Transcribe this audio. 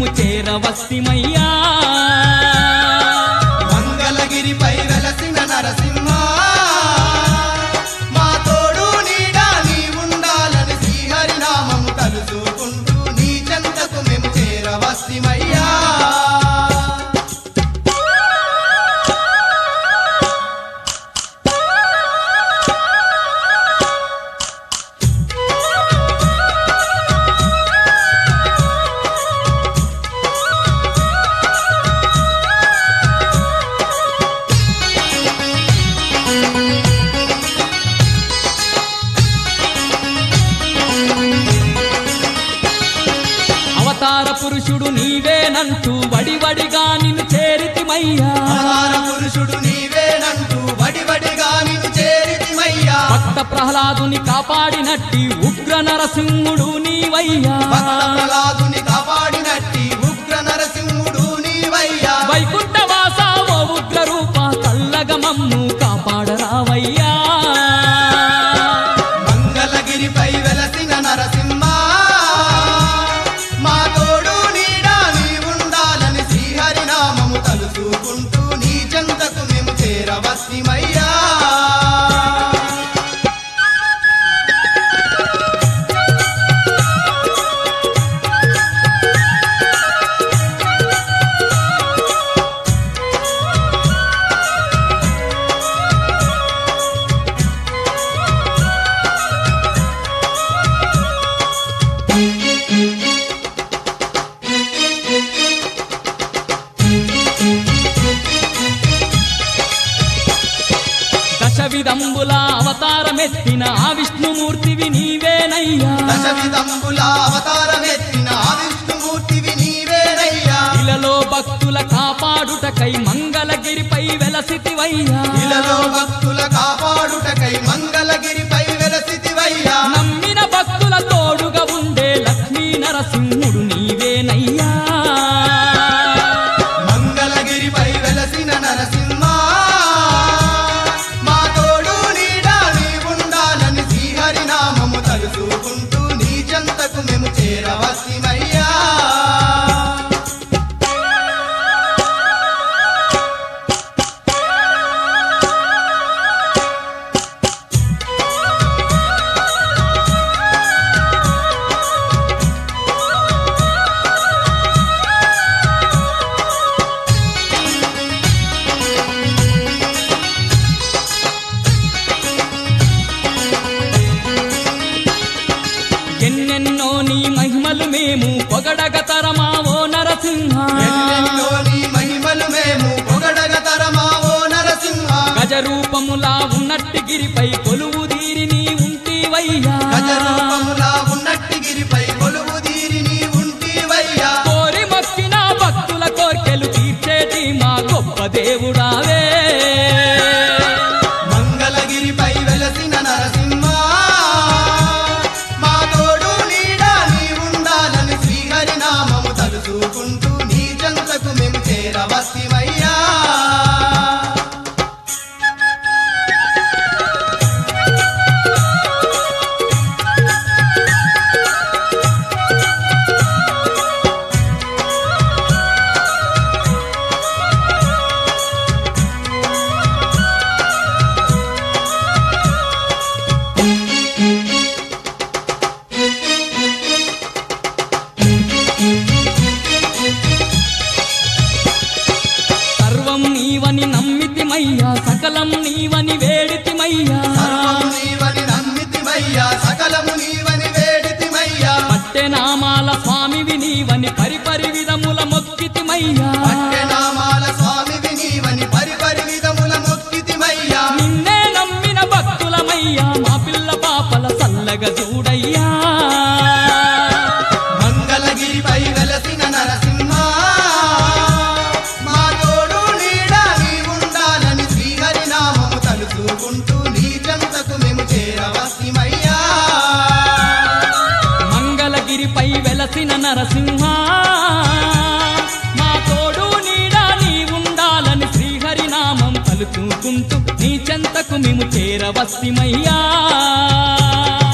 మేము చేరవస్తిమయ్యా మంగళగిరిపై వెలసిన నరసింహ మా తోడు నీడా నీ ఉండాలని శ్రీహరి నామము తలుచుకుంటూ నీ చెంతకు మేము చేరవస్తిమయ్యా అవతార పురుషుడు నీవేనంటూ వడివడిగా నిన్ను చేరితిమయ్యా అవతార పురుషుడు నీవేనంటూ వడివడిగా నిన్ను చేరితిమయ్యా భక్త ప్రహ్లాదుని కాపాడినట్టి ఉగ్ర నరసింహుడు నీవయ్యా భక్త ప్రహ్లాదుని కాపాడినట్టి ఉగ్ర నరసింహుడు నీవయ్యా వైకుంఠవాస ఓ ఉగ్ర రూప చల్లగా మమ్ము కాపాడరావయ్యా మంగళగిరిపై వెలసిన నరసింహ మా తోడు నీడా నీ ఉండాలని శ్రీహరి నామము తలుచుకుంటూ నీ చెంతకు మేము చేరవస్తిమయ్యా దశ విధంబుల అవతారమెత్తిన ఆ విష్ణుమూర్తివి నీవేనయ్యా దశ విధంబుల అవతారమెత్తిన ఆ విష్ణుమూర్తివి నీవేనయ్యా ఇలలో భక్తుల కాపాడుటకై మంగళగిరిపై వెలసితివయ్యా ఇలలో భక్తుల కాపాడుటకై మంగళగిరిపై వెలసితివయ్యా నమ్మిన భక్తుల తోడుగా ఉండే లక్ష్మీ నరసింహుడు నీవేనయ్యా మంగళగిరిపై వెలసిన నరసింహ మా తోడు నీడా నీ ఉండాలని శ్రీహరి నామము తలుచుకుంటూ నీ చెంతకు మేము చేరవసిమయ్యా ఎన్నెన్నో నీ మహిమలు మేము పొగడగ తరమావో నరసింహ ఎన్నెన్నో నీ మహిమలు మేము పొగడగ తరమావో నరసింహ గజ రూపములా ఉన్నట్టి గిరిపై కొలువు తీరి నీ ఉంటివయ్యా గజ రూపములా ఉన్నట్టి గిరిపై కొలువు తీరి నీ ఉంటివయ్యా కోరి మొక్కిన భక్తుల కోర్కెలు తీర్చేటి మా గొప్ప దేవుడావే మంగళగిరిపై వెలసిన నరసింహ మా తోడు నీడా నీ ఉండాలని శ్రీహరి నామము తలుచుకుంటూ నీ చెంతకు మేము చేరవస్తిమయ్యా సర్వం నీవని నమ్మితిమయ్యా సకలం నీవని వేడితిమయ్యా సర్వము నీవని నమ్మితిమయ్యా సకలము నీవని వేడితిమయ్యా పట్టె నామాల స్వామివి నీవని పరిపరి విధముల మొక్కితిమయ్యా పట్టెనామాల స్వామివి నీవని పరిపరి విధముల మొక్కితిమయ్యా నిన్నే నమ్మిన భక్తులమయ్యా మా పిల్ల పాపల సల్లగా చూడయ్యా మంగళగిరిపై వెలసిన నరసింహ మా తోడు నీడా నీ ఉండాలని శ్రీహరి నామము తలుచుకుంటూ నీ చెంతకు మేము చేరవసిమయ్యా మంగళగిరిపై వెలసిన నరసింహ మా తోడు నీడా నీ ఉండాలని శ్రీహరి నామం పలుచుకుంటూ నీ చెంతకు మేము చేరవస్తిమయ్యా